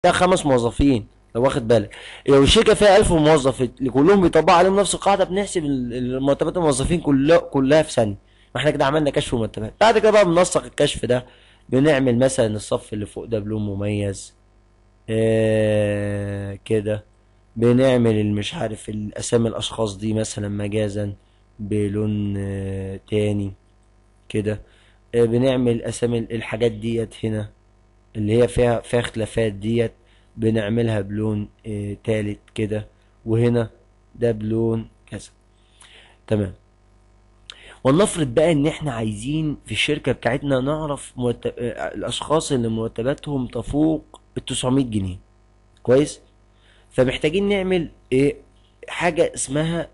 فيها خمس موظفين لو واخد بالك لو الشركه فيها 1000 موظف اللي كلهم بيطبقوا عليهم نفس القاعده بنحسب ال- ال- مرتبات الموظفين كلها كلها في ثانيه ما احنا كده عملنا كشف مرتبات بعد كده بقى بننسق الكشف ده بنعمل مثلا الصف اللي فوق ده بلون مميز آه كده بنعمل اللي مش عارف الاسامي الاشخاص دي مثلا مجازا بلون آه تاني كده آه بنعمل اسامي الحاجات ديت هنا اللي هي فيها فيها اختلافات ديت بنعملها بلون آه تالت كده وهنا ده بلون كذا تمام ولنفرض بقى ان احنا عايزين في الشركة بتاعتنا نعرف مرتب... آه، الاشخاص اللي مرتباتهم تفوق ال 900 جنيه كويس فمحتاجين نعمل ايه حاجة اسمها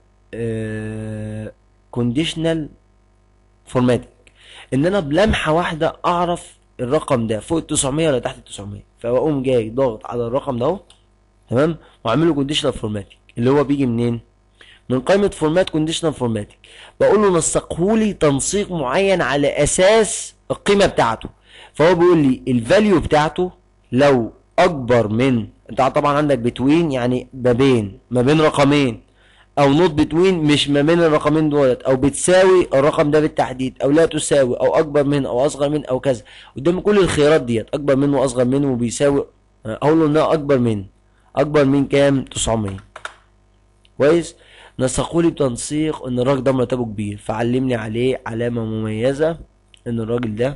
كونديشنال فورماتنج ان انا بلمحة واحدة اعرف الرقم ده فوق ال 900 ولا تحت ال 900 فاقوم جاي ضاغط على الرقم ده اهو تمام واعمل له كونديشنال فورماتنج اللي هو بيجي منين من قائمة فورمات كونديشنال فورماتنج بقول له نسقه لي تنسيق معين على اساس القيمة بتاعته فهو بيقول لي الفاليو بتاعته لو اكبر من انت طبعا عندك بتوين يعني ما بين ما بين رقمين او نوت بتوين مش ما بين الرقمين دولت او بتساوي الرقم ده بالتحديد او لا تساوي او اكبر من او اصغر من او كذا قدام كل الخيارات ديت اكبر منه واصغر منه وبيساوي اقول له انها اكبر من اكبر من كام 900 كويس نسقوا لي بتنسيق ان الراجل ده مرتبه كبير فعلمني عليه علامة مميزة ان الراجل ده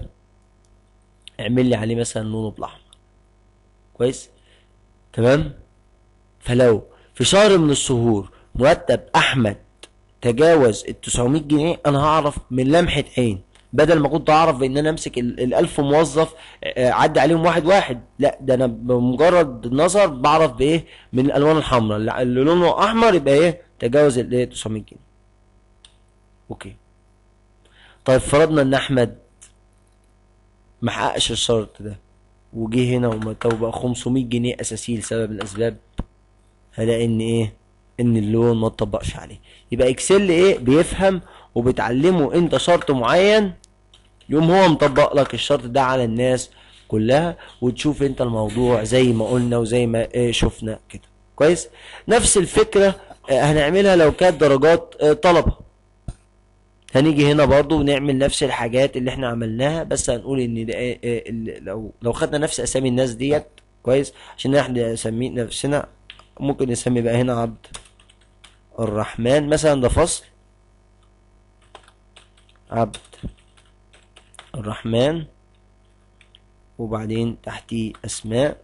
اعمل لي عليه مثلا لونه بالاحمر كويس تمام فلو في شهر من الشهور مرتب احمد تجاوز ال 900 جنيه انا هعرف من لمحة عين بدل ما كنت اعرف بان انا امسك ال ال 1000 موظف آه، عدي عليهم واحد واحد لا ده انا بمجرد النظر بعرف بايه من الالوان الحمراء اللي اللي لونه احمر يبقى ايه تجاوز الايه 900 جنيه اوكي طيب فرضنا ان احمد ما حققش الشرط ده وجه هنا ومرتبه بقى 500 جنيه اساسي لسبب من الاسباب هلاقي ان ايه ان اللون ما اتطبقش عليه يبقى اكسل ايه بيفهم وبتعلمه انت شرط معين يقوم هو مطبق لك الشرط ده على الناس كلها وتشوف انت الموضوع زي ما قلنا وزي ما ايه شفنا كده كويس نفس الفكرة اه هنعملها لو كانت درجات اه طلبة هنيجي هنا برضو ونعمل نفس الحاجات اللي احنا عملناها بس هنقول ان ده ايه ايه ال- لو لو خدنا نفس اسامي الناس ديت كويس عشان احنا نسمي نفسنا ممكن نسمي بقى هنا عبد الرحمن مثلا ده فصل عبد الرحمن وبعدين تحتيه اسماء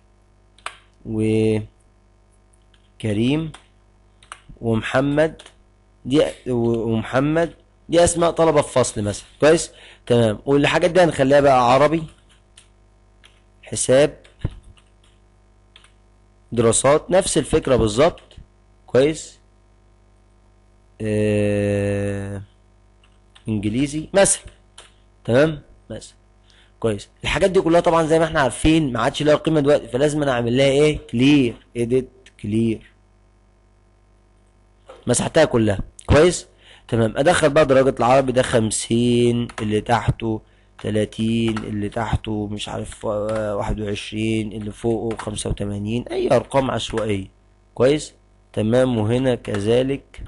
وكريم ومحمد دي ومحمد دي اسماء طلبة في فصل مثلا كويس تمام والحاجات دي هنخليها بقى عربي حساب دراسات نفس الفكرة بالظبط كويس آه... انجليزي مثلا تمام مثلا كويس الحاجات دي كلها طبعا زي ما احنا عارفين ما عادش لها قيمه دلوقتي فلازم انا اعمل لها ايه كلير اديت كلير مسحتها كلها كويس تمام ادخل بقى درجة العربي ده خمسين اللي تحته تلاتين اللي تحته مش عارف آه، واحد وعشرين اللي فوقه خمسة وتمانين اي ارقام عشوائية كويس تمام وهنا كذلك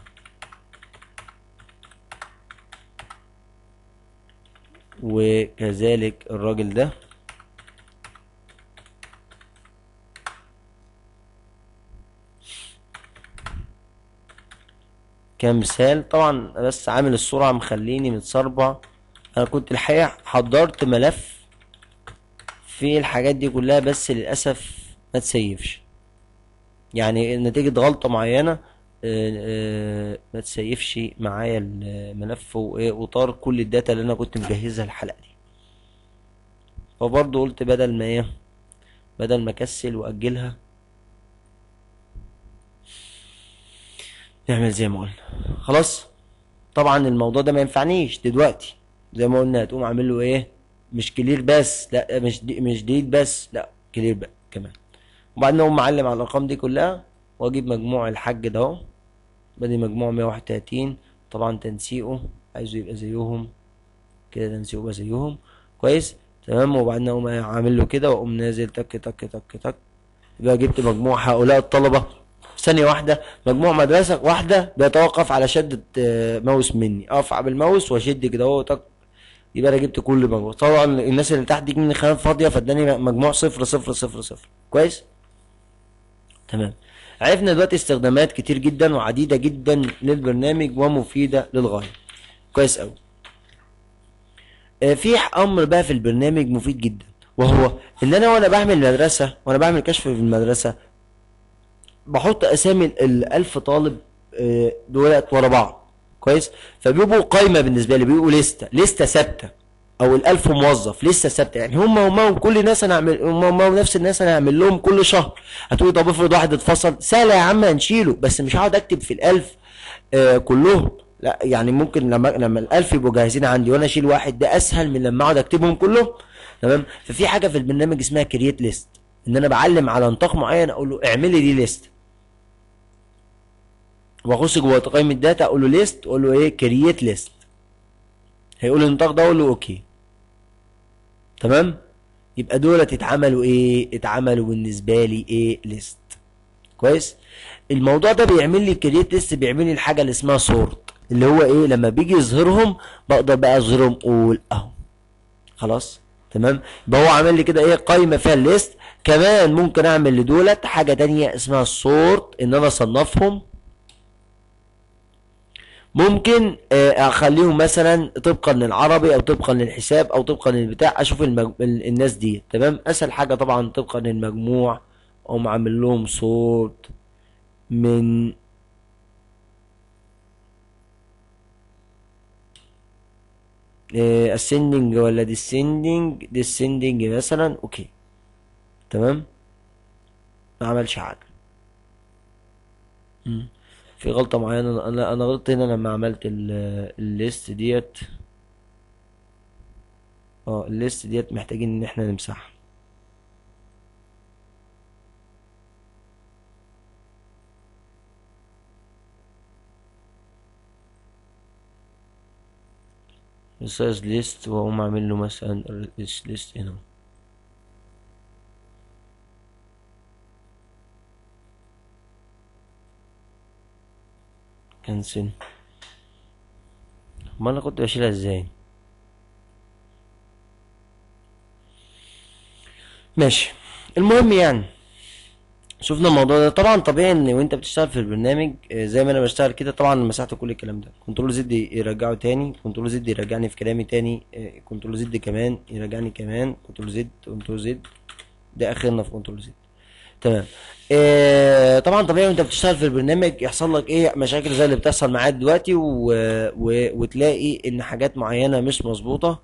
وكذلك الراجل ده كمثال طبعا بس عامل الصورة مخليني متسربع انا كنت الحقيقة حضرت ملف في الحاجات دي كلها بس للأسف ما تسيفش يعني نتيجة غلطة معينة آه، آه، ما تسيفش معايا الملف وايه وطار كل الداتا اللي انا كنت مجهزها الحلقة دي فبرضه قلت بدل ما ايه بدل ما اكسل واجلها نعمل زي ما قلنا خلاص طبعا الموضوع ده ما ينفعنيش دلوقتي زي ما قلنا هتقوم عامل له ايه مش كلير بس لا مش دي مش ديت بس لا كلير بقى كمان وبعدين اقوم معلم على الارقام دي كلها واجيب مجموع الحاج ده اهو بدي مجموع 131 طبعا تنسيقه عايزه يبقى زيهم كده تنسيقه يبقى زيهم كويس تمام وبعدين اقوم عامل له كده واقوم نازل تك تك تك تك يبقى جبت مجموع هؤلاء الطلبة في ثانية واحدة مجموع مدرسة واحدة بيتوقف على شدة آه، ماوس مني اقف بالماوس واشد كده اهو تك يبقى انا جبت كل مجموع طبعا الناس اللي تحت دي من خانات فاضية فاداني مجموع صفر صفر صفر صفر كويس تمام عرفنا دلوقتي استخدامات كتير جدا وعديدة جدا للبرنامج ومفيدة للغاية كويس قوي آه، في امر بقى في البرنامج مفيد جدا وهو ان انا وانا بعمل المدرسة وانا بعمل كشف في المدرسة بحط اسامي ال- الالف طالب آه، دولت ورا بعض كويس فبيبقوا قايمة بالنسبة لي بيبقوا لستة لستة ثابتة او الالف موظف لسه ثابته يعني هم هم كل الناس انا اعمل هم هم نفس الناس انا هعمل لهم كل شهر هتقولي طب افرض واحد اتفصل سهله يا عم هنشيله بس مش هقعد اكتب في الالف آه كلهم لا يعني ممكن لما لما الالف يبقوا جاهزين عندي وانا اشيل واحد ده اسهل من لما اقعد اكتبهم كلهم تمام ففي حاجه في البرنامج اسمها كرييت ليست ان انا بعلم على نطاق معين اقول له اعمل لي دي ليست واخش جوه قائمه داتا اقول له ليست واقول له ايه كرييت ليست هيقول لي النطاق ده اقول له اوكي تمام يبقى دولت اتعملوا ايه اتعملوا بالنسبه لي ايه ليست كويس الموضوع ده بيعمل لي كرييت ليست بيعمل لي الحاجه اللي اسمها سورت اللي هو ايه لما بيجي يظهرهم بقدر بقى اظهرهم اقول اهو خلاص تمام يبقى هو عامل لي كده ايه قايمه فيها الليست كمان ممكن اعمل لدولت حاجه تانية اسمها السورت ان انا اصنفهم ممكن آه، اخليهم مثلا طبقا للعربي او طبقا للحساب او طبقا للبتاع اشوف المج... ال- الناس دي تمام اسهل حاجه طبعا طبقا للمجموع اقوم عامل لهم صوت من ascending ولا descending descending مثلا اوكي تمام ما عملش حاجه مم. في غلطة معينة انا انا غلطت هنا لما عملت ال- الليست ديت اه الليست ديت محتاجين ان احنا نمسحها ريسايز ليست واقوم اعمل له مثلا ليست هنا كنسل ما انا كنت بشيلها ازاي ماشي المهم يعني شفنا الموضوع ده طبعا طبيعي ان وانت بتشتغل في البرنامج آه، زي ما انا بشتغل كده طبعا مسحت كل الكلام ده كنترول زد يرجعه تاني كنترول زد يرجعني في كلامي تاني آه، كنترول زد كمان يرجعني كمان كنترول زد كنترول زد ده اخرنا في كنترول زد تمام آه طبعا طبيعي وانت بتشتغل في البرنامج يحصل لك ايه مشاكل زي اللي بتحصل معايا دلوقتي و... و... وتلاقي ان حاجات معينه مش مظبوطه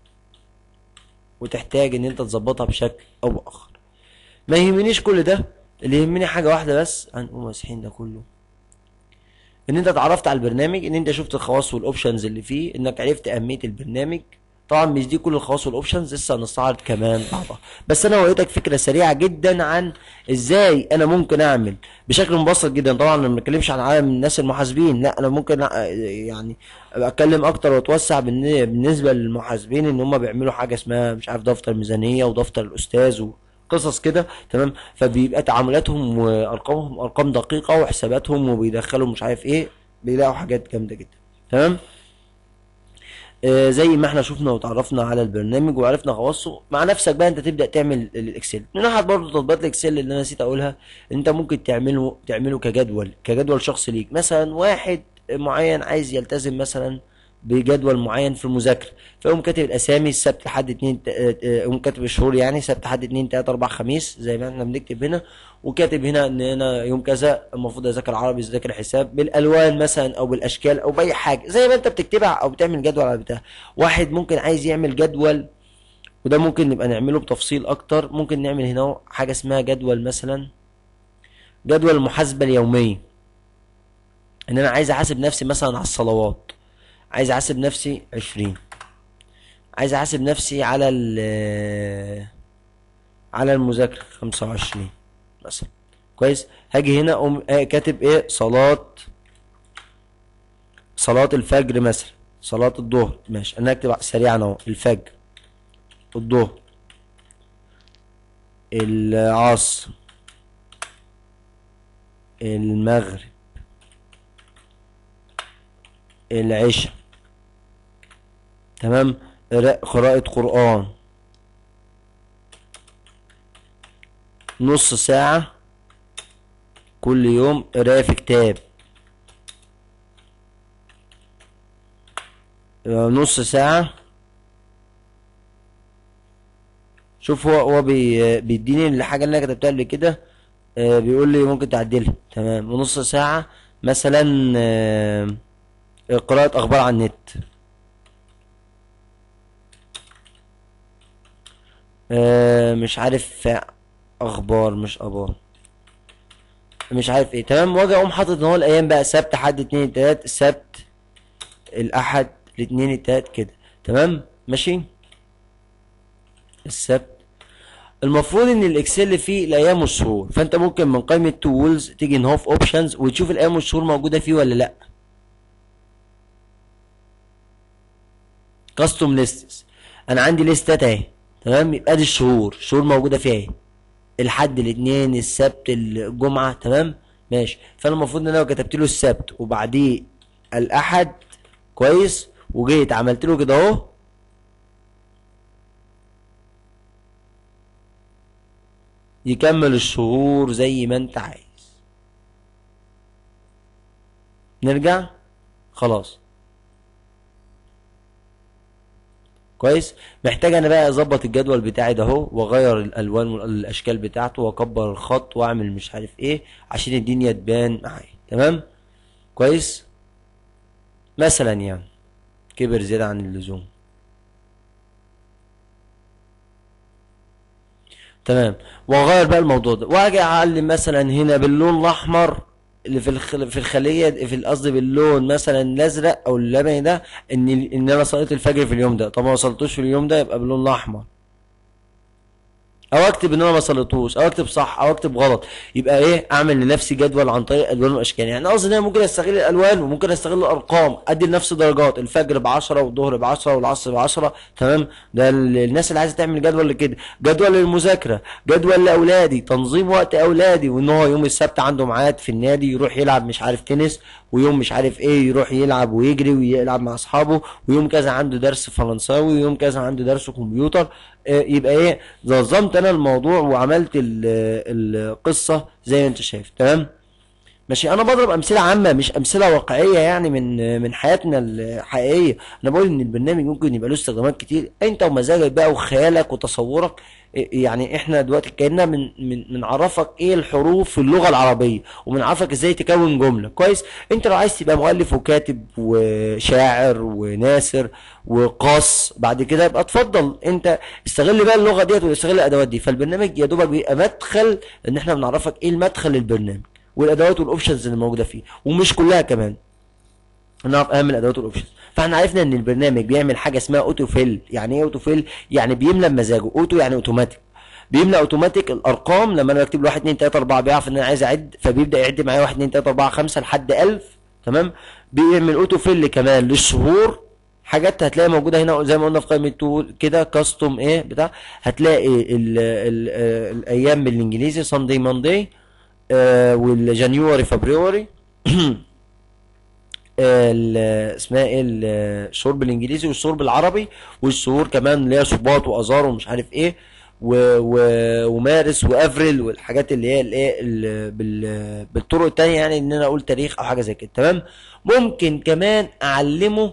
وتحتاج ان انت تظبطها بشكل او باخر ما يهمنيش كل ده اللي يهمني حاجه واحده بس هنقوم ماسحين ده كله ان انت اتعرفت على البرنامج ان انت شفت الخواص والاوبشنز اللي فيه انك عرفت اهميه البرنامج طبعا مش دي كل الخواص والاوبشنز لسه هنستعرض كمان بعضها بس انا وريتك فكره سريعه جدا عن ازاي انا ممكن اعمل بشكل مبسط جدا طبعا انا ما بتكلمش عن عالم الناس المحاسبين لا انا ممكن أ- يعني اتكلم اكتر واتوسع بالن- بالنسبه للمحاسبين ان هم بيعملوا حاجه اسمها مش عارف دفتر ميزانيه ودفتر الاستاذ وقصص كده تمام فبيبقى تعاملاتهم وارقامهم ارقام دقيقه وحساباتهم وبيدخلوا مش عارف ايه بيلاقوا حاجات جامده جدا تمام آه، زي ما احنا شفنا وتعرفنا على البرنامج وعرفنا خواصه مع نفسك بقى انت تبدا تعمل الاكسل من ناحيه برضه تطبيقات الاكسل اللي انا نسيت اقولها انت ممكن تعمله تعمله كجدول كجدول شخصي ليك مثلا واحد معين عايز يلتزم مثلا بجدول معين في المذاكره فيقوم كاتب الاسامي السبت لحد اتنين ت- اه، اه، يقوم كاتب الشهور يعني سبت لحد اتنين تلاته اربع خميس زي ما احنا بنكتب هنا وكاتب هنا ان انا يوم كذا المفروض اذاكر عربي اذاكر حساب بالالوان مثلا او بالاشكال او باي حاجه زي ما انت بتكتبها او بتعمل جدول على بتاع واحد ممكن عايز يعمل جدول وده ممكن نبقى نعمله بتفصيل اكتر ممكن نعمل هنا حاجه اسمها جدول مثلا جدول المحاسبه اليوميه ان انا عايز احاسب نفسي مثلا على الصلوات عايز احاسب نفسي عشرين عايز احاسب نفسي على ال على المذاكرة خمسة وعشرين مثلا كويس هاجي هنا اقوم آه كاتب ايه صلاة صلاة الفجر مثلا صلاة الظهر ماشي انا اكتب سريعا اهو الفجر الظهر العصر المغرب العشاء تمام قراءة قرآن نص ساعة كل يوم قراية في كتاب نص ساعة شوف هو هو بي بيديني الحاجة اللي انا كتبتها قبل كده آه، بيقول لي ممكن تعدلها تمام ونص ساعة مثلا آه، قراءة اخبار على النت آه، مش عارف اخبار مش اخبار مش عارف ايه تمام واجي اقوم حاطط ان هو الايام بقى سبت حد اتنين تلات السبت الاحد الاثنين التلات كده تمام ماشي السبت المفروض ان الاكسل فيه الايام والشهور فانت ممكن من قائمه تولز تيجي ان هو في اوبشنز وتشوف الايام والشهور موجوده فيه ولا لا كاستوم ليستس انا عندي ليستات اهي تمام يبقى دي الشهور الشهور موجوده فيها اهي الحد الاثنين السبت الجمعه تمام ماشي فانا المفروض ان انا لو كتبت له السبت وبعديه الاحد كويس وجيت عملت له كده اهو يكمل الشهور زي ما انت عايز نرجع خلاص كويس محتاج انا بقى اظبط الجدول بتاعي ده اهو واغير الالوان والاشكال بتاعته واكبر الخط واعمل مش عارف ايه عشان الدنيا تبان معايا تمام كويس مثلا يعني كبر زيادة عن اللزوم تمام واغير بقى الموضوع ده واجي اعلم مثلا هنا باللون الاحمر اللي في الخل... في الخليه في قصدي باللون مثلا الازرق او اللبني ده ان ان انا صليت الفجر في اليوم ده طب ما وصلتوش في اليوم ده يبقى باللون الاحمر او اكتب ان انا ما صليتوش او اكتب صح او اكتب غلط يبقى ايه اعمل لنفسي جدول عن طريق الوان واشكال يعني قصدي ان انا ممكن استغل الالوان وممكن استغل الارقام ادي لنفسي درجات الفجر ب 10 والظهر ب 10 والعصر ب 10 تمام ده الناس اللي عايزه تعمل جدول لكده جدول للمذاكره جدول لاولادي تنظيم وقت اولادي وان هو يوم السبت عنده ميعاد في النادي يروح يلعب مش عارف تنس ويوم مش عارف ايه يروح يلعب ويجري ويلعب مع اصحابه ويوم كذا عنده درس فرنساوي ويوم كذا عنده درس كمبيوتر آه، يبقى ايه نظمت انا الموضوع وعملت القصه زي ما انت شايف تمام ماشي انا بضرب امثله عامه مش امثله واقعيه يعني من من حياتنا الحقيقيه انا بقول ان البرنامج ممكن يبقى له استخدامات كتير انت ومزاجك بقى وخيالك وتصورك يعني احنا دلوقتي اتكلمنا من من بنعرفك ايه الحروف في اللغه العربيه وبنعرفك ازاي تكون جمله كويس انت لو عايز تبقى مؤلف وكاتب وشاعر وناثر وقاص بعد كده يبقى اتفضل انت استغل بقى اللغه ديت واستغل الادوات دي فالبرنامج يا دوبك بيبقى مدخل ان احنا بنعرفك ايه المدخل للبرنامج والادوات والاوبشنز اللي موجوده فيه ومش كلها كمان نعرف اهم الادوات والاوبشنز فاحنا عرفنا ان البرنامج بيعمل حاجه اسمها اوتو فيل يعني ايه اوتو فيل يعني بيملى بمزاجه اوتو يعني اوتوماتيك بيملى اوتوماتيك الارقام لما انا بكتب له 1 2 3 4 بيعرف ان انا عايز اعد فبيبدا يعد معايا 1 2 3 4 5 لحد 1000 تمام بيعمل اوتو فيل كمان للشهور حاجات هتلاقي موجوده هنا زي ما قلنا في قائمه تول كده كاستوم ايه بتاع هتلاقي ال ال الايام بالانجليزي ساندي ماندي آه والجانيوري فبراير اسمها ايه الشهور بالانجليزي والشهور بالعربي والشهور كمان اللي هي شباط واذار ومش عارف ايه و و ومارس وافريل والحاجات اللي هي الايه بالطرق التانية يعني ان انا اقول تاريخ او حاجه زي كده تمام ممكن كمان اعلمه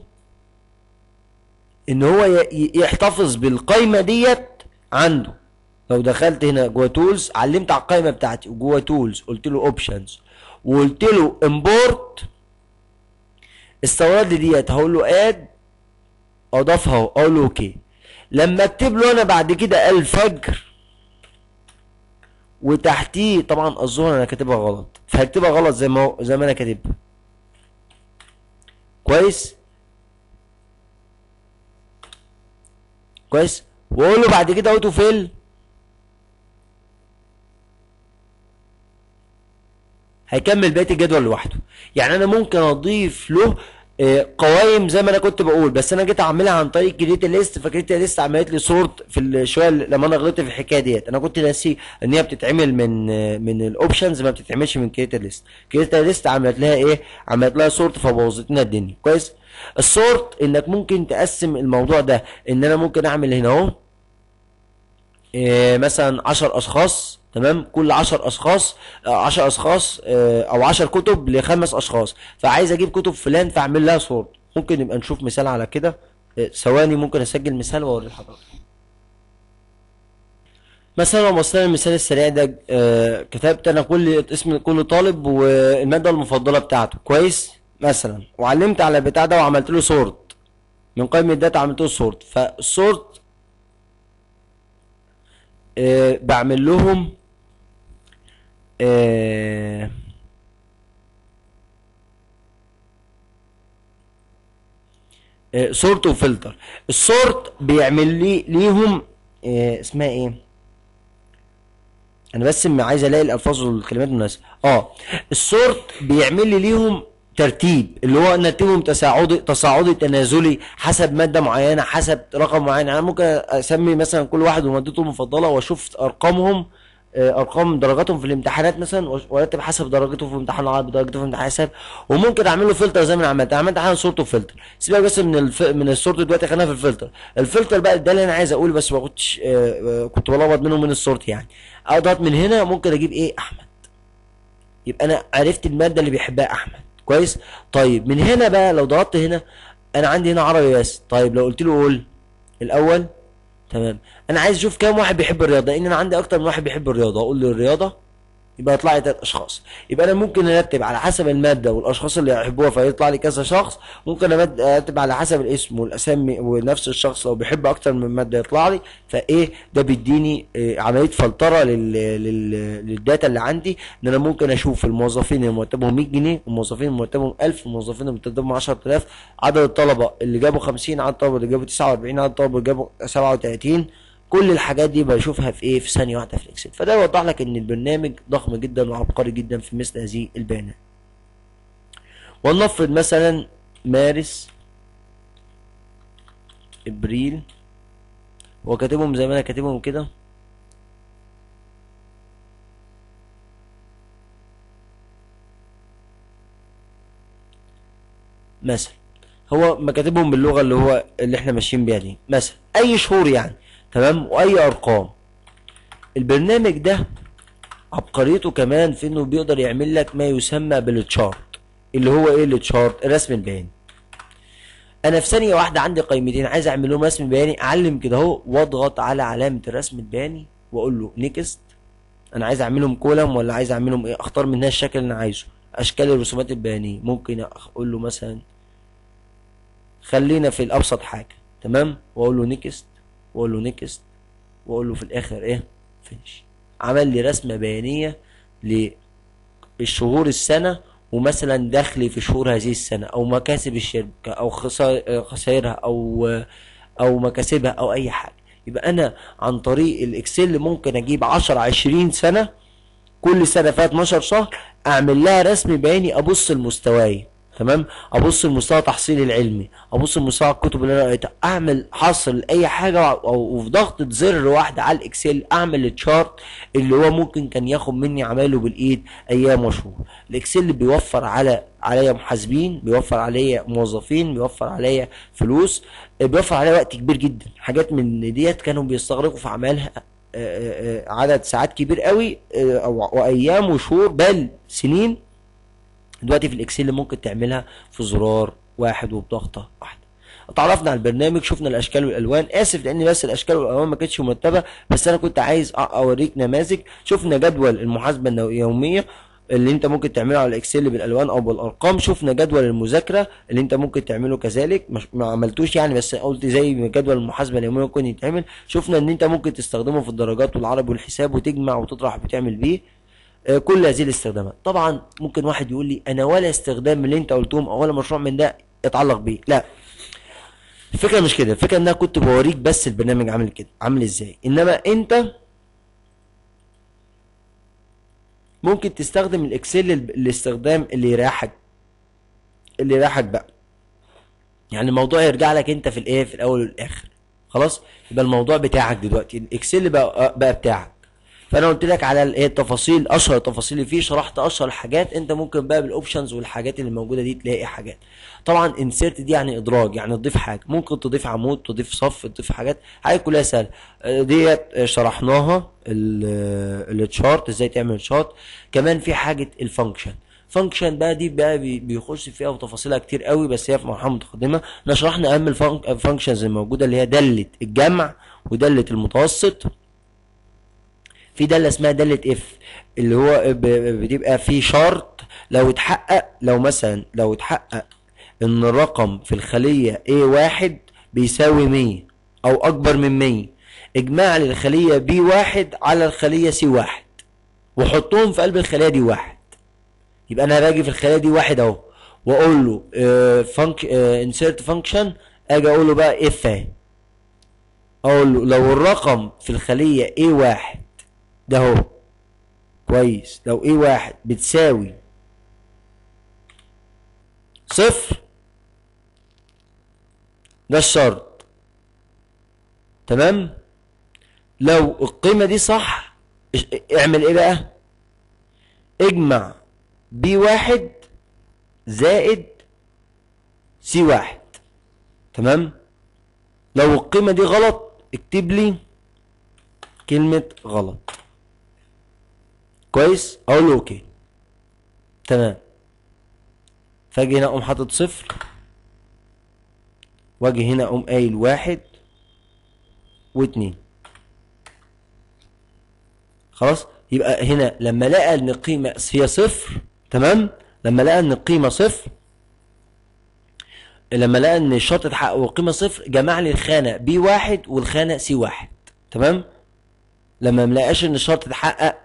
ان هو يحتفظ بالقايمه ديت عنده لو دخلت هنا جوه تولز علمت على القائمه بتاعتي وجوه تولز قلت له اوبشنز وقلت له امبورت استورد لي ديت هقول له اد اضافها اهو اقول له اوكي لما اكتب له انا بعد كده الفجر وتحتيه طبعا الظهر انا كاتبها غلط فهكتبها غلط زي ما زي ما انا كاتبها كويس كويس واقول له بعد كده اوتو فيل هيكمل بقيه الجدول لوحده يعني انا ممكن اضيف له آه، قوائم زي ما انا كنت بقول بس انا جيت اعملها عن طريق كريت ليست فكريت ليست عملت لي سورت في الشويه اللي- لما انا غلطت في الحكايه ديت انا كنت ناسي ان هي بتتعمل من آه، من الاوبشنز ما بتتعملش من كريت ليست كريت ليست عملت لها ايه عملت لها سورت فبوظت لنا الدنيا كويس السورت انك ممكن تقسم الموضوع ده ان انا ممكن اعمل هنا اهو إيه مثلا 10 اشخاص تمام كل 10 اشخاص 10 اشخاص آه، او 10 كتب لخمس اشخاص فعايز اجيب كتب فلان فاعمل لها صورة ممكن نبقى نشوف مثال على كده آه، ثواني ممكن اسجل مثال واوري لحضرتك مثلا لو بصينا المثال السريع ده آه، كتبت انا كل اسم كل طالب والماده المفضله بتاعته كويس مثلا وعلمت على البتاع ده وعملت له سورت من قائمه الداتا عملت له سورت فالسورت آه، بعمل لهم آه، آه، سورت وفلتر السورت بيعمل لي ليهم آه، اسمها ايه انا بس م- عايز الاقي الالفاظ والكلمات المناسبه اه السورت بيعمل لي ليهم ترتيب اللي هو نرتبهم تصاعدي تصاعدي تنازلي حسب ماده معينه حسب رقم معين يعني انا ممكن اسمي مثلا كل واحد ومادته المفضله واشوف ارقامهم آه، ارقام درجاتهم في الامتحانات مثلا وأش- وارتب حسب درجته في امتحان العربي درجته في امتحان الحساب وممكن اعمل له فلتر زي ما انا عملت عملت حاجه صورته وفلتر سيبك بس من الف... من الصورت دلوقتي خلينا في الفلتر الفلتر بقى ده اللي انا عايز اقوله بس ما كنتش آه، آه، كنت بلخبط منه من الصورت يعني اضغط من هنا ممكن اجيب ايه احمد يبقى انا عرفت الماده اللي بيحبها احمد كويس طيب من هنا بقى لو ضغطت هنا انا عندي هنا عربي بس طيب لو قلت له قول الاول تمام انا عايز اشوف كام واحد بيحب الرياضه لان انا عندي اكتر من واحد بيحب الرياضه اقول له الرياضه يبقى يطلع لي ثلاث اشخاص يبقى انا ممكن ارتب على حسب الماده والاشخاص اللي يحبوها فيطلع لي كذا شخص ممكن أمد- ارتب على حسب الاسم والاسامي ونفس الشخص لو بيحب اكتر من ماده يطلع لي فايه ده بيديني إيه عمليه فلتره لل... لل... للداتا اللي عندي ان انا ممكن اشوف الموظفين اللي مرتبهم 100 جنيه والموظفين اللي مرتبهم 1000 والموظفين اللي مرتبهم 10000 عدد الطلبه اللي جابوا 50 عدد الطلبه اللي جابوا 49 عدد الطلبه اللي جابوا 37 كل الحاجات دي بشوفها في ايه في ثانيه واحده في الاكسل فده يوضح لك ان البرنامج ضخم جدا وعبقري جدا في مثل هذه البيانات ولنفرض مثلا مارس ابريل هو كاتبهم زي ما انا كاتبهم كده مثلا هو مكاتبهم باللغه اللي هو اللي احنا ماشيين بيها دي مثلا اي شهور يعني تمام واي ارقام البرنامج ده عبقريته كمان في انه بيقدر يعمل لك ما يسمى بالتشارت اللي هو ايه التشارت الرسم البياني انا في ثانيه واحده عندي قيمتين عايز اعمل لهم رسم بياني اعلم كده اهو واضغط على علامه الرسم البياني واقول له نيكست انا عايز اعملهم كولم ولا عايز اعملهم ايه اختار منها الشكل اللي انا عايزه اشكال الرسومات البيانيه ممكن اقول له مثلا خلينا في الابسط حاجه تمام واقول له نيكست واقول له نيكست واقول له في الاخر ايه فينش عمل لي رسمه بيانيه للشهور السنه ومثلا دخلي في شهور هذه السنه او مكاسب الشركه او خسا- خسائرها او او مكاسبها او اي حاجه يبقى انا عن طريق الاكسل ممكن اجيب 10 20 سنه كل سنه فيها 12 شهر اعمل لها رسم بياني ابص لمستواي تمام ابص لمستوى تحصيلي العلمي ابص لمستوى الكتب اللي انا قريتها اعمل حصر لاي حاجه او وفي ضغطه زر واحده على الاكسل اعمل التشارت اللي هو ممكن كان ياخد مني عمايله بالايد ايام وشهور الاكسل بيوفر على عليا محاسبين بيوفر عليا موظفين بيوفر عليا فلوس بيوفر عليا وقت كبير جدا حاجات من ديت كانوا بيستغرقوا في عملها آه، آه، آه، عدد ساعات كبير قوي آه، او وايام وشهور بل سنين دلوقتي في الاكسل ممكن تعملها في زرار واحد وبضغطه واحده اتعرفنا على البرنامج شفنا الاشكال والالوان اسف لان بس الاشكال والالوان ما كانتش مرتبه بس انا كنت عايز أ- اوريك نماذج شفنا جدول المحاسبه النو- اليوميه اللي انت ممكن تعمله على الاكسل بالالوان او بالارقام شفنا جدول المذاكره اللي انت ممكن تعمله كذلك مش ما عملتوش يعني بس قلت زي ما جدول المحاسبه اليوميه ممكن يتعمل شفنا ان انت ممكن تستخدمه في الدرجات والعربي والحساب وتجمع وتطرح وتعمل بيه آه، كل هذه الاستخدامات طبعا ممكن واحد يقول لي انا ولا استخدام من اللي انت قلتهم او ولا مشروع من ده يتعلق بيه لا الفكره مش كده الفكره ان انا كنت بوريك بس البرنامج عامل كده عامل ازاي انما انت ممكن تستخدم الاكسل ال- الاستخدام اللي يريحك اللي يريحك بقى يعني الموضوع يرجع لك انت في الايه في الاول والاخر خلاص يبقى الموضوع بتاعك دلوقتي الاكسل بقى بقى بتاعك فانا قلت لك على الايه التفاصيل اشهر التفاصيل اللي فيه شرحت اشهر الحاجات انت ممكن بقى بالاوبشنز والحاجات اللي موجوده دي تلاقي حاجات طبعا انسيرت دي يعني ادراج يعني تضيف حاجه ممكن تضيف عمود تضيف صف تضيف حاجات حاجات كلها سهله آه، ديت شرحناها التشارت ازاي تعمل تشارت كمان في حاجه الفانكشن فانكشن بقى دي بقى بي- بيخش فيها وتفاصيلها كتير قوي بس هي في مرحله متقدمه احنا شرحنا اهم الفانكشنز الموجوده اللي هي داله الجمع وداله المتوسط في داله اسمها داله اف اللي هو ب- ب- بتبقى في شرط لو اتحقق لو مثلا لو اتحقق ان الرقم في الخليه A1 بيساوي 100 او اكبر من 100 اجمع لي الخليه B1 على الخليه C1 وحطهم في قلب الخليه دي واحد يبقى انا باجي في الخليه دي واحد اهو واقول له فانك انسيرت فانكشن اجي اقول له بقى اف اهي اقول له لو الرقم في الخليه A1 ده اهو كويس لو A1 بتساوي صفر ده الشرط تمام لو القيمة دي صح اش- اعمل ايه بقى اجمع بي واحد زائد سي واحد تمام لو القيمة دي غلط اكتب لي كلمة غلط كويس اقول له اوكي تمام فاجي هنا اقوم حاطط صفر واجي هنا اقوم قايل واحد واتنين خلاص يبقى هنا لما لقى ان القيمة هي صفر تمام لما لقى ان القيمة صفر لما لقى ان الشرط اتحقق والقيمة صفر جمع لي الخانة بي واحد والخانة سي واحد تمام لما ملقاش ان الشرط اتحقق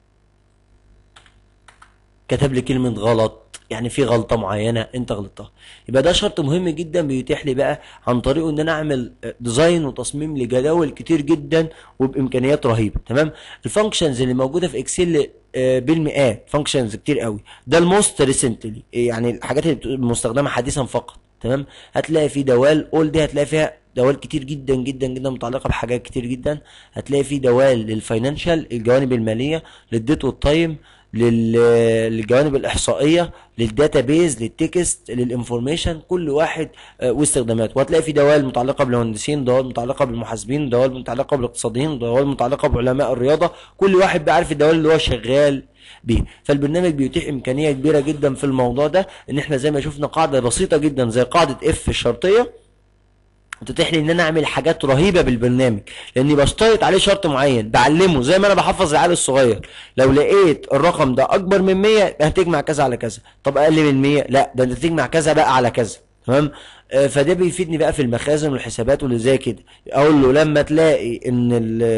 كتب لي كلمة غلط يعني في غلطة معينة انت غلطتها يبقى ده شرط مهم جدا بيتيح لي بقى عن طريقه ان انا اعمل ديزاين وتصميم لجداول كتير جدا وبامكانيات رهيبة تمام الفانكشنز اللي موجودة في اكسل آه، بالمئات فانكشنز كتير قوي ده الموست ريسنتلي يعني الحاجات اللي بتبقى مستخدمة حديثا فقط تمام هتلاقي في دوال اول دي هتلاقي فيها دوال كتير جدا جدا جدا متعلقه بحاجات كتير جدا هتلاقي في دوال للفاينانشال الجوانب الماليه للديت والتايم لل- للجوانب الاحصائيه للداتابيز للتكست للانفورميشن كل واحد آه، واستخداماته وهتلاقي في دوال متعلقه بالمهندسين دوال متعلقه بالمحاسبين دوال متعلقه بالاقتصاديين دوال متعلقه بعلماء الرياضه كل واحد بيعرف الدوال اللي هو شغال بيه فالبرنامج بيتيح امكانيه كبيره جدا في الموضوع ده ان احنا زي ما شفنا قاعده بسيطه جدا زي قاعده اف الشرطيه وتتيح لي ان انا اعمل حاجات رهيبه بالبرنامج لاني بشترط عليه شرط معين بعلمه زي ما انا بحفظ العيال الصغير لو لقيت الرقم ده اكبر من 100 يبقى هتجمع كذا على كذا طب اقل من 100 لا ده انت تجمع كذا بقى على كذا تمام آه، فده بيفيدني بقى في المخازن والحسابات واللي زي كده اقول له لما تلاقي ان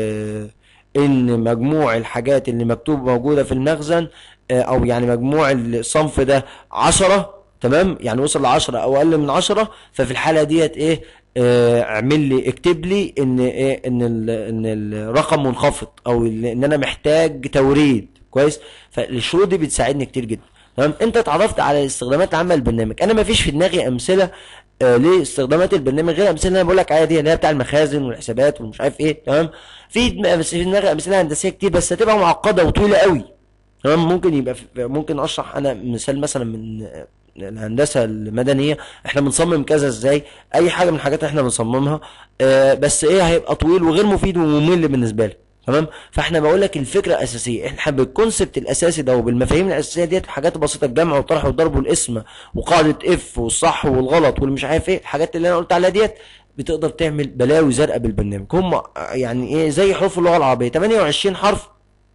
ال ان مجموع الحاجات اللي مكتوب موجوده في المخزن آه، او يعني مجموع الصنف ده 10 تمام يعني وصل ل 10 او اقل من 10 ففي الحاله ديت ايه آه، اعمل لي اكتب لي ان ايه ان ال ان الرقم منخفض او ال- ان انا محتاج توريد كويس فالشروط دي بتساعدني كتير جدا تمام انت اتعرفت على الاستخدامات العامه للبرنامج انا ما فيش في دماغي امثله آه لاستخدامات البرنامج غير الامثله اللي انا بقول لك عليها دي اللي هي بتاع المخازن والحسابات والمش عارف ايه تمام في دم- بس في دماغي امثله هندسيه كتير بس هتبقى معقده وطويله قوي تمام ممكن يبقى في ممكن اشرح انا مثال مثلا من الهندسه المدنيه احنا بنصمم كذا ازاي اي حاجه من الحاجات اللي احنا بنصممها آه بس ايه هيبقى طويل وغير مفيد وممل بالنسبه لي تمام فاحنا بقول لك الفكره الاساسيه احنا بالكونسبت الاساسي ده وبالمفاهيم الاساسيه ديت حاجات بسيطه الجمع والطرح والضرب والقسمه وقاعده اف والصح والغلط والمش عارف ايه الحاجات اللي انا قلت عليها ديت بتقدر تعمل بلاوي زرقاء بالبرنامج هم يعني ايه زي حروف اللغه العربيه 28 حرف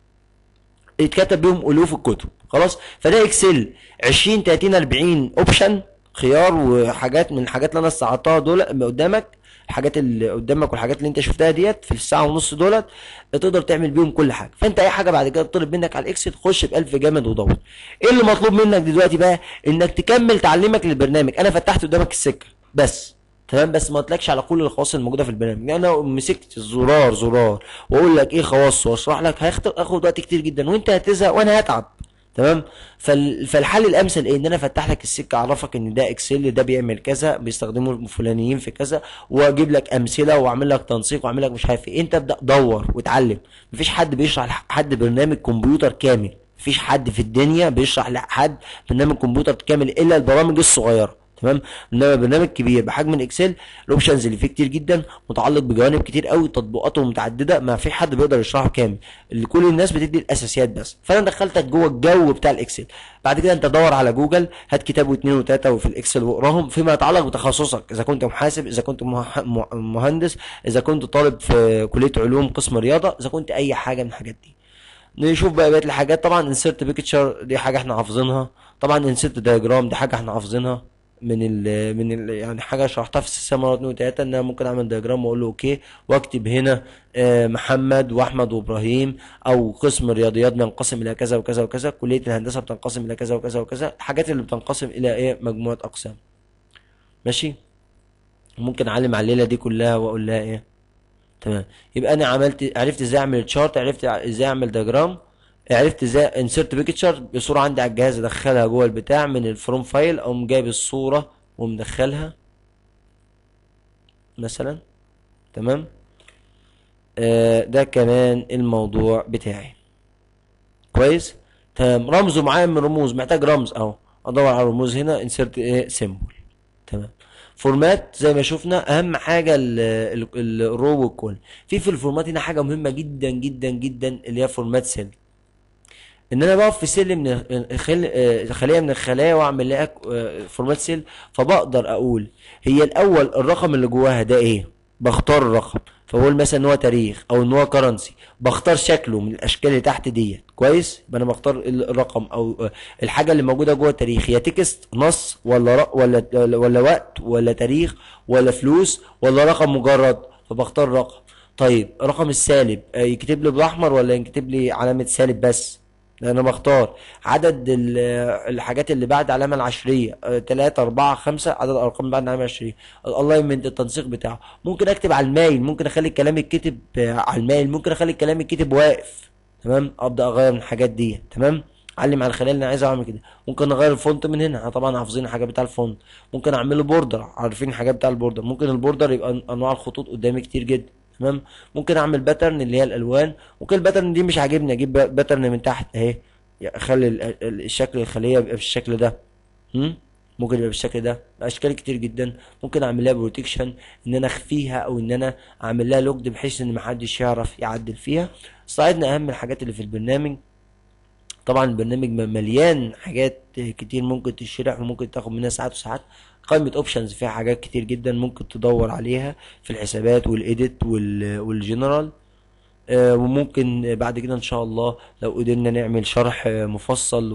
يتكتب بيهم الوف الكتب خلاص فده اكسل 20 30 40 اوبشن خيار وحاجات من الحاجات اللي انا استعرضتها دول قدامك الحاجات اللي قدامك والحاجات اللي انت شفتها ديت في الساعه ونص دولت تقدر تعمل بيهم كل حاجه فانت اي حاجه بعد كده تطلب منك على الاكسل خش بألف جامد ودور ايه اللي مطلوب منك دلوقتي بقى انك تكمل تعليمك للبرنامج انا فتحت قدامك السكه بس تمام بس ما قلتلكش على كل الخواص الموجوده في البرنامج يعني انا مسكت زرار زرار واقول لك ايه خواصه واشرح لك هياخد هاخد وقت كتير جدا وانت هتزهق وانا هتعب تمام فال... فالحل الامثل ايه ان انا افتح لك السكه اعرفك ان ده اكسل ده بيعمل كذا بيستخدمه الفلانيين في كذا واجيب لك امثله واعمل لك تنسيق واعمل لك مش عارف ايه انت ابدا دور واتعلم مفيش حد بيشرح لحد برنامج كمبيوتر كامل مفيش حد في الدنيا بيشرح لحد برنامج كمبيوتر كامل الا البرامج الصغيره تمام انما برنامج كبير بحجم الاكسل الاوبشنز اللي فيه كتير جدا متعلق بجوانب كتير قوي تطبيقاته متعدده ما في حد بيقدر يشرحه كامل اللي كل الناس بتدي الاساسيات بس فانا دخلتك جوه الجو بتاع الاكسل بعد كده انت دور على جوجل هات كتاب واثنين وثلاثه وفي الاكسل واقراهم فيما يتعلق بتخصصك اذا كنت محاسب اذا كنت مه- م- مهندس اذا كنت طالب في كليه علوم قسم رياضه اذا كنت اي حاجه من الحاجات دي نشوف بقى بقيه الحاجات طبعا انسيرت بيكتشر دي حاجه احنا حافظينها طبعا انسيرت دايجرام دي حاجه احنا حافظينها من ال من ال يعني حاجه شرحتها في السلسله مره اتنين وتلاته ان انا ممكن اعمل دايجرام واقول له اوكي واكتب هنا آه، محمد واحمد وابراهيم او قسم الرياضيات بينقسم الى كذا وكذا وكذا كليه الهندسه بتنقسم الى كذا وكذا وكذا الحاجات اللي بتنقسم الى ايه مجموعه اقسام ماشي ممكن اعلم على الليله دي كلها واقول لها ايه تمام يبقى انا عملت عرفت ازاي اعمل تشارت عرفت ازاي اعمل دياجرام عرفت ازاي انسرت بيكتشر بصوره عندي على الجهاز ادخلها جوه البتاع من الفروم فايل او جايب الصوره ومدخلها مثلا تمام آه ده كمان الموضوع بتاعي كويس تمام رمزه معايا من رموز محتاج رمز اهو ادور على الرموز هنا انسرت ايه سيمبل تمام فورمات زي ما شفنا اهم حاجه ال- ال- الرو والكول في في الفورمات هنا حاجه مهمه جدا جدا جدا اللي هي فورمات سيل ان انا بقف في سلم من الخل... آه، خليه من الخلايا واعمل لها آه، فورمات سيل فبقدر اقول هي الاول الرقم اللي جواها ده ايه بختار الرقم فبقول مثلا ان هو تاريخ او ان هو كرنسي بختار شكله من الاشكال اللي تحت ديت كويس يبقى انا بختار ال- الرقم او آه، الحاجه اللي موجوده جوه التاريخ هي تكست نص ولا رق... ولا ولا وقت ولا تاريخ ولا فلوس ولا رقم مجرد فبختار رقم طيب رقم السالب آه، يكتب لي بالاحمر ولا يكتب لي علامه سالب بس انا بختار عدد ال- الحاجات اللي بعد علامة العشرية اه، تلاتة اربعة خمسة عدد الارقام اللي بعد علامة العشرية الالاينمنت التنسيق بتاعه ممكن اكتب على المايل ممكن اخلي الكلام يتكتب اه، على المايل ممكن اخلي الكلام يتكتب واقف تمام ابدا اغير من الحاجات دي تمام علم على الخلال اللي انا عايز اعمل كده ممكن اغير الفونت من هنا احنا طبعا حافظين الحاجات بتاع الفونت ممكن اعمل له بوردر عارفين الحاجات بتاع البوردر ممكن البوردر يبقى أن- انواع الخطوط قدامي كتير جدا تمام ممكن اعمل باترن اللي هي الالوان ممكن الباترن دي مش عاجبني اجيب باترن من تحت اهي اخلي ال- ال- الشكل الخليه يبقى بالشكل ده هم؟ ممكن يبقى بالشكل ده اشكال كتير جدا ممكن اعمل لها بروتكشن ان انا اخفيها او ان انا اعمل لها لوكد بحيث ان محدش يعرف يعدل فيها صعدنا اهم الحاجات اللي في البرنامج طبعا البرنامج م- مليان حاجات كتير ممكن تشرح وممكن تاخد منها ساعات وساعات قائمة اوبشنز فيها حاجات كتير جدا ممكن تدور عليها في الحسابات والايديت وال- والجنرال آه، وممكن بعد كده ان شاء الله لو قدرنا نعمل شرح آه، مفصل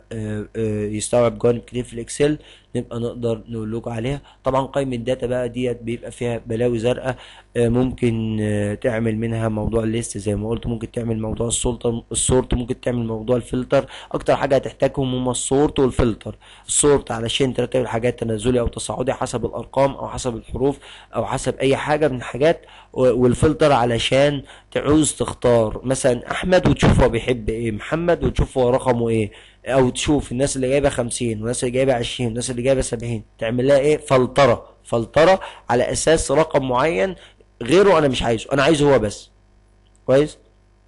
ويستوعب جوانب كتير في الاكسل نبقى نقدر نقول لكم عليها طبعا قائمة الداتا بقى ديت بيبقى فيها بلاوي زرقاء آه، ممكن آه، تعمل منها موضوع الليست زي ما قلت ممكن تعمل موضوع السلطة السورت ممكن تعمل موضوع الفلتر اكتر حاجة هتحتاجهم هما السورت والفلتر السورت علشان ترتب الحاجات تنازلي او تصاعدي حسب الارقام او حسب الحروف او حسب اي حاجة من الحاجات و- والفلتر علشان تعوز تختار مثلا احمد وتشوف هو بيحب ايه محمد وتشوف هو رقمه ايه او تشوف الناس اللي جايبه 50 والناس اللي جايبه 20 والناس اللي جايبه 70 تعمل لها ايه فلتره فلتره على اساس رقم معين غيره انا مش عايزه انا عايزه هو بس كويس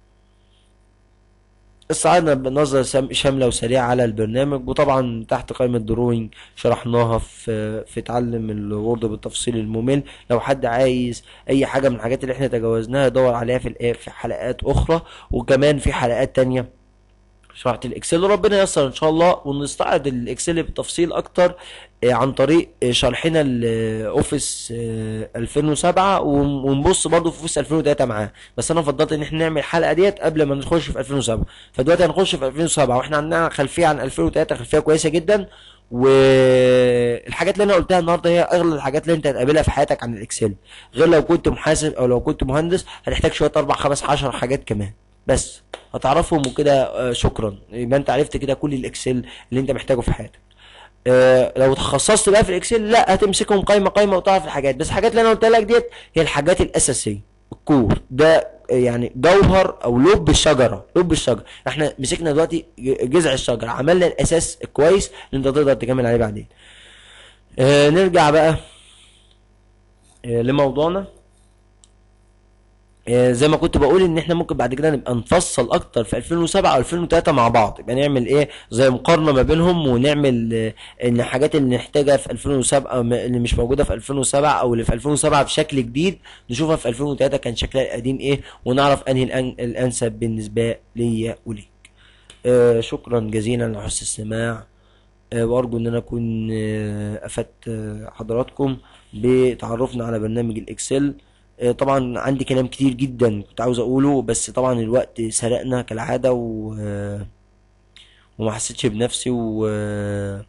استعدنا بنظرة سام- شاملة وسريعة على البرنامج وطبعا تحت قائمة دروينج شرحناها في في تعلم الوورد بالتفصيل الممل لو حد عايز اي حاجة من الحاجات اللي احنا تجاوزناها يدور عليها في الآ- في حلقات اخرى وكمان في حلقات تانية شرحت الاكسل وربنا ييسر ان شاء الله ونستعرض الاكسل بالتفصيل اكتر آه، عن طريق آه، شرحنا الاوفيس 2007 ون- ونبص برضه في اوفيس 2003 معاه بس انا فضلت ان احنا نعمل الحلقه ديت قبل ما نخش في 2007 فدلوقتي هنخش في 2007 واحنا عندنا خلفيه عن 2003 خلفيه كويسه جدا والحاجات اللي انا قلتها النهارده هي اغلب الحاجات اللي انت هتقابلها في حياتك عن الاكسل غير لو كنت محاسب او لو كنت مهندس هتحتاج شويه اربع خمس عشر حاجات كمان بس هتعرفهم وكده آه، شكرا يبقى انت عرفت كده كل الاكسل اللي انت محتاجه في حياتك آه، لو تخصصت بقى في الاكسل لا هتمسكهم قايمه قايمه وتعرف الحاجات بس الحاجات اللي انا قلتها لك ديت هي الحاجات الاساسيه الكور ده يعني جوهر او لب الشجره لب الشجره احنا مسكنا دلوقتي جذع الشجره عملنا الاساس الكويس اللي انت تقدر تكمل عليه بعدين آه نرجع بقى آه لموضوعنا آه، زي ما كنت بقول ان احنا ممكن بعد كده نبقى نفصل اكتر في 2007 و 2003 مع بعض يبقى نعمل ايه زي مقارنه ما بينهم ونعمل آه، ان الحاجات اللي نحتاجها في 2007 أو م- اللي مش موجوده في 2007 او اللي في 2007 بشكل جديد نشوفها في 2003 كان شكلها القديم ايه ونعرف انهي الأن- الانسب بالنسبه ليا وليك آه شكرا جزيلا لحسن السماع آه، وارجو ان انا اكون آه، افدت آه، حضراتكم بتعرفنا على برنامج الاكسل آه، طبعا عندي كلام كتير جدا كنت عاوز اقوله بس طبعا الوقت سرقنا كالعادة و... آه، وما حسيتش بنفسي و... آه،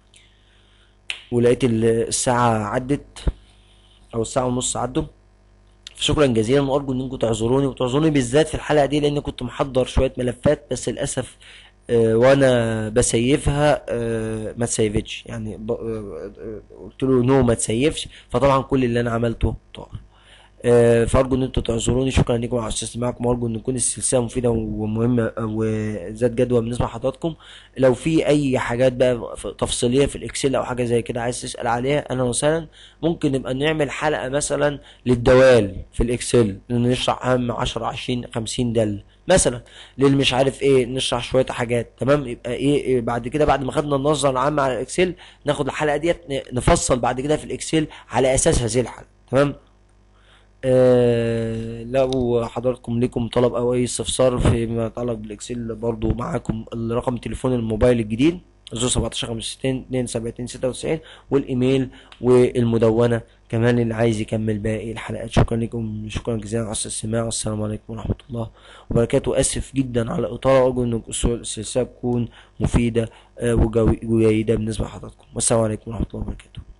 ولقيت ال- الساعة عدت او الساعة ونص عدوا شكرا جزيلا وارجو ان انكم تعذروني وتعذروني بالذات في الحلقه دي لان كنت محضر شويه ملفات بس للاسف آه، وانا بسيفها آه، ما تسيفتش يعني ب- آه، آه، قلت له نو ما تسيفش فطبعا كل اللي انا عملته طار آه، فارجو ان انتوا تعذروني شكرا لكم على استماعكم وارجو ان تكون السلسله مفيده ومهمه وذات جدوى بالنسبه لحضراتكم لو في اي حاجات بقى ف- تفصيليه في الاكسل او حاجه زي كده عايز تسال عليها اهلا وسهلا ممكن نبقى نعمل حلقه مثلا للدوال في الاكسل نشرح اهم 10 20 50 دل مثلا للي مش عارف ايه نشرح شويه حاجات تمام يبقى ايه, إيه بعد كده بعد ما خدنا النظره العامه على الاكسل ناخد الحلقه ديت ن- نفصل بعد كده في الاكسل على اساس هذه الحلقه تمام آه لو حضراتكم لكم طلب او اي استفسار فيما يتعلق بالاكسل برضو معاكم الرقم التليفون الموبايل الجديد 17 65 72 96 والايميل والمدونه كمان اللي عايز يكمل باقي الحلقات شكرا لكم شكرا جزيلا على الاستماع والسلام عليكم ورحمه الله وبركاته اسف جدا على الاطاله ارجو ان السلسله تكون مفيده آه، وجوي- وجيده بالنسبه لحضراتكم والسلام عليكم ورحمه الله وبركاته